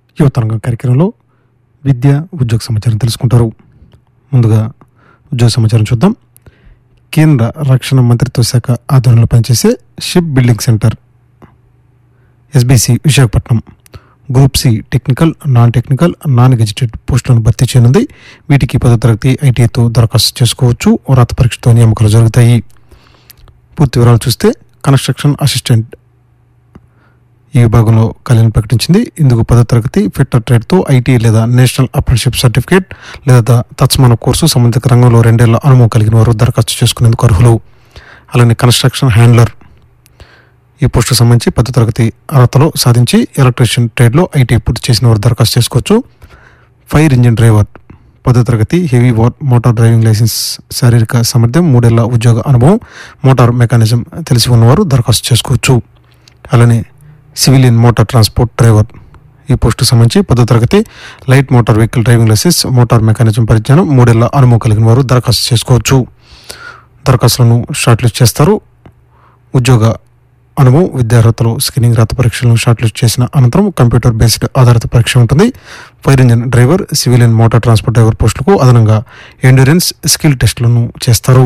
యువతరంగం కార్యక్రమంలో విద్య ఉద్యోగ సమాచారం తెలుసుకుంటారు ముందుగా ఉద్యోగ సమాచారం చూద్దాం కేంద్ర రక్షణ మంత్రిత్వ శాఖ ఆధ్వర్యంలో పనిచేసే ship building centre SBC Visakhapatnam group C technical non technical non gazetted పోస్టులను భర్తీ చేయనుంది వీటికి పదో తరగతి ఐటీఐతో దరఖాస్తు చేసుకోవచ్చు రాత పరీక్షతో నియామకాలు జరుగుతాయి పూర్తి వివరాలు చూస్తే కన్స్ట్రక్షన్ అసిస్టెంట్ ఈ విభాగంలో ఖాళీని ప్రకటించింది ఇందుకు పదో తరగతి ఫిట్టర్ ట్రేడ్తో ఐటీ లేదా నేషనల్ అప్రెంటిషిప్ సర్టిఫికేట్ లేదా తత్సమాన కోర్సు సంబంధిత రంగంలో రెండేళ్ల అనుభవం కలిగిన వారు దరఖాస్తు చేసుకునేందుకు అర్హులు అలానే కన్స్ట్రక్షన్ హ్యాండ్లర్ ఈ పోస్టుకు సంబంధించి పదో తరగతి అర్హతలో సాధించి ఎలక్ట్రీషియన్ ట్రేడ్లో ఐటీ పూర్తి చేసిన వారు దరఖాస్తు చేసుకోవచ్చు ఫైర్ ఇంజిన్ డ్రైవర్ పదో తరగతి హెవీ వా- మోటార్ డ్రైవింగ్ లైసెన్స్ శారీరక సామర్థ్యం మూడేళ్ల ఉద్యోగ అనుభవం మోటార్ మెకానిజం తెలిసి ఉన్నవారు దరఖాస్తు చేసుకోవచ్చు అలానే సివిలియన్ మోటార్ ట్రాన్స్పోర్ట్ డ్రైవర్ ఈ పోస్టుకు సంబంధించి పదో తరగతి light motor vehicle driving licence motor mechanism పరిజ్ఞానం మూడేళ్ల అనుభవం కలిగిన వారు దరఖాస్తు చేసుకోవచ్చు దరఖాస్తులను షార్ట్ లిస్ట్ చేస్తారు ఉద్యోగ అనుభవం విద్యార్హతలు స్క్రీనింగ్ రాత పరీక్షలను షార్ట్ లిస్ట్ చేసిన అనంతరం కంప్యూటర్ బేస్డ్ ఆధారిత పరీక్ష ఉంటుంది fire engine driver civilian motor transport driver పోస్టులకు అదనంగా ఎండ్యూరెన్స్ స్కిల్ టెస్టులను చేస్తారు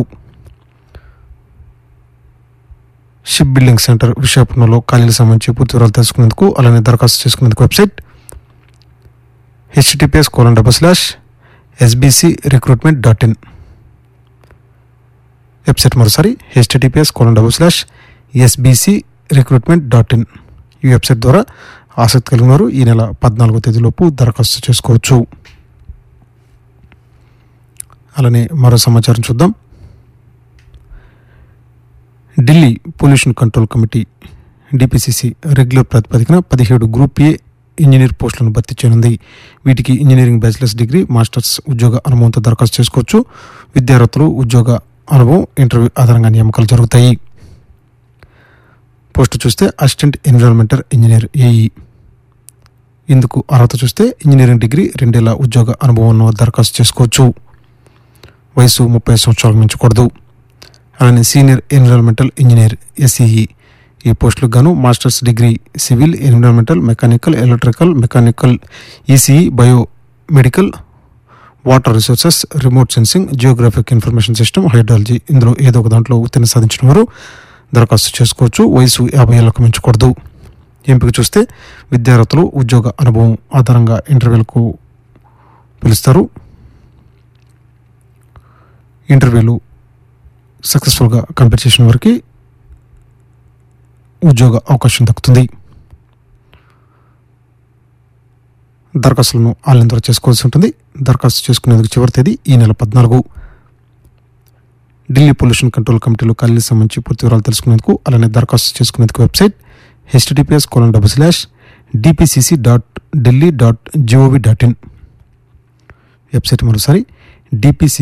షిప్ బిల్డింగ్ సెంటర్ విశాఖపట్నంలో ఖాళీలకు సంబంధించి పూర్తి వివరాలు తెలుసుకునేందుకు అలానే దరఖాస్తు చేసుకునేందుకు website HTTPS colon double slash SBC recruitment dot in website మరోసారి HTTPS colon double slash SBC recruitment dot in ఈ వెబ్సైట్ ద్వారా ఆసక్తి కలిగిన వారు ఈ నెల పద్నాలుగో తేదీలోపు దరఖాస్తు చేసుకోవచ్చు అలానే మరో సమాచారం చూద్దాం Delhi pollution control committee DPCC regular ప్రాతిపదికన పదిహేడు గ్రూప్ ఏ ఇంజనీర్ పోస్టులను భర్తీ చేయనుంది వీటికి ఇంజనీరింగ్ బ్యాచిలర్స్ డిగ్రీ మాస్టర్స్ ఉద్యోగ అనుభవంతో దరఖాస్తు చేసుకోవచ్చు విద్యార్థులు ఉద్యోగ అనుభవం ఇంటర్వ్యూ ఆధారంగా నియామకాలు జరుగుతాయి పోస్టు చూస్తే అసిస్టెంట్ ఎన్విరాన్మెంటల్ ఇంజనీర్ ఏఈ ఇందుకు అర్హత చూస్తే ఇంజనీరింగ్ డిగ్రీ రెండేళ్ల ఉద్యోగ అనుభవం ఉన్నవారు దరఖాస్తు చేసుకోవచ్చు వయసు ముప్పై సంవత్సరాలకు మించకూడదు అలానే సీనియర్ ఎన్విరాన్మెంటల్ ఇంజనీర్ ఎస్ఈఈ ఈ పోస్టులకు గాను masters degree civil environmental mechanical electrical mechanical ECE biomedical water resources remote sensing geographic information system hydrology ఇందులో ఏదో ఒక దాంట్లో ఉత్తీర్ణ సాధించిన వారు దరఖాస్తు చేసుకోవచ్చు వయసు యాభై ఏళ్లకు మించకూడదు ఎంపిక చూస్తే విద్యార్థులు ఉద్యోగ అనుభవం ఆధారంగా ఇంటర్వ్యూలకు పిలుస్తారు ఇంటర్వ్యూలు సక్సెస్ఫుల్గా కంప్లీట్ చేసిన వారికి ఉద్యోగ అవకాశం దక్కుతుంది దరఖాస్తులను ఆన్లైన్ ద్వారా చేసుకోవాల్సి ఉంటుంది దరఖాస్తు చేసుకునేందుకు చివరి తేదీ ఈ నెల పద్నాలుగు ఢిల్లీ పొల్యూషన్ కంట్రోల్ కమిటీలో ఖాళీలకు సంబంధించి పూర్తి వివరాలు తెలుసుకునేందుకు అలానే దరఖాస్తు చేసుకునేందుకు website HTTPS colon double slash DPCC dot Delhi dot gov dot in website మరోసారి డిపిసి